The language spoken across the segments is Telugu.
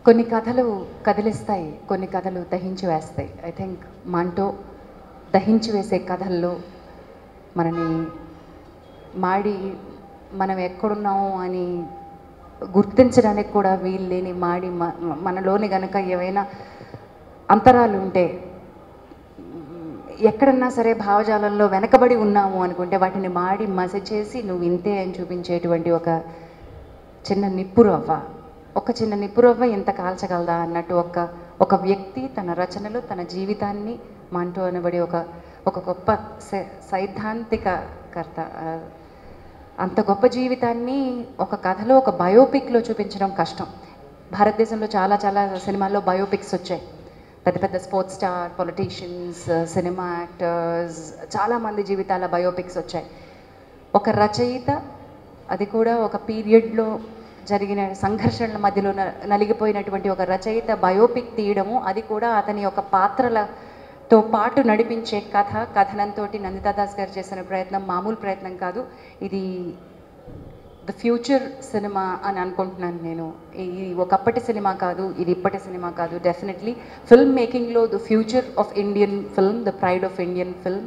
కొన్ని కథలు కదిలిస్తాయి కొన్ని కథలు దహించి వేస్తాయి ఐ థింక్ మంటో దహించి వేసే కథల్లో మనని మాడి మనం ఎక్కడున్నాము అని గుర్తించడానికి కూడా వీలు లేని మాడి మ- మనలోని గనక ఏవైనా అంతరాలు ఉంటే మ్, ఎక్కడన్నా సరే భావజాలంలో వెనకబడి ఉన్నాము అనుకుంటే వాటిని మాడి మస చేసి నువ్వు ఇంతే అని చూపించేటువంటి ఒక చిన్న నిప్పు రవ్వ ఒక చిన్న నిప్పు రవ్వ ఎంత కాల్చగలదా అన్నట్టు ఒక ఒక వ్యక్తి తన రచనలు తన జీవితాన్ని మంటూ అనబడి ఒక ఒక గొప్ప సై- సైద్ధాంతిక కర్త ఆ, అంత గొప్ప జీవితాన్ని ఒక కథలో ఒక బయోపిక్లో చూపించడం కష్టం భారతదేశంలో చాలా చాలా సినిమాల్లో బయోపిక్స్ వచ్చాయి పెద్ద పెద్ద స్పోర్ట్స్ స్టార్ పొలిటీషియన్స్ సినిమా యాక్టర్స్ చాలామంది జీవితాల బయోపిక్స్ వచ్చాయి ఒక రచయిత అది కూడా ఒక పీరియడ్లో జరిగిన సంఘర్షణల మధ్యలో న- నలిగిపోయినటువంటి ఒక రచయిత బయోపిక్ తీయడము అది కూడా అతని యొక్క పాత్రలతో పాటు నడిపించే కథ కథనంతో నందితా దాస్ గారు చేసిన ప్రయత్నం మామూలు ప్రయత్నం కాదు ఇది ద ఫ్యూచర్ సినిమా అని అనుకుంటున్నాను నేను ఇది ఒకప్పటి సినిమా కాదు ఇది ఇప్పటి సినిమా కాదు డెఫినెట్లీ ఫిల్మ్ మేకింగ్లో the future of Indian film the pride of Indian film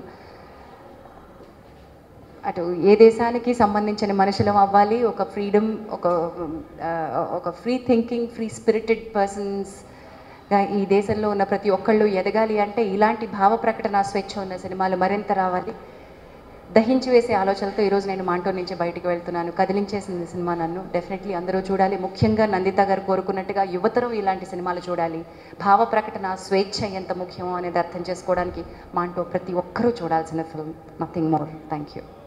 అటు ఏ దేశానికి సంబంధించిన మనుషులం అవ్వాలి ఒక ఫ్రీడమ్ ఒక ఆ, ఒక ఫ్రీ థింకింగ్ ఫ్రీ స్పిరిటెడ్ పర్సన్స్గా ఈ దేశంలో ఉన్న ప్రతి ఒక్కళ్ళు ఎదగాలి అంటే ఇలాంటి భావ ప్రకటన స్వేచ్ఛ ఉన్న సినిమాలు మరింత రావాలి దహించి వేసే ఆలోచనలతో ఈరోజు నేను మాంటో నుంచి బయటికి వెళ్తున్నాను కదిలించేసింది సినిమా నన్ను డెఫినెట్లీ అందరూ చూడాలి ముఖ్యంగా నందిత గారు కోరుకున్నట్టుగా యువతరం ఇలాంటి సినిమాలు చూడాలి భావ ప్రకటన స్వేచ్ఛ ఎంత ముఖ్యమో అనేది అర్థం చేసుకోవడానికి మాంటో ప్రతి ఒక్కరూ చూడాల్సిన film nothing more thank you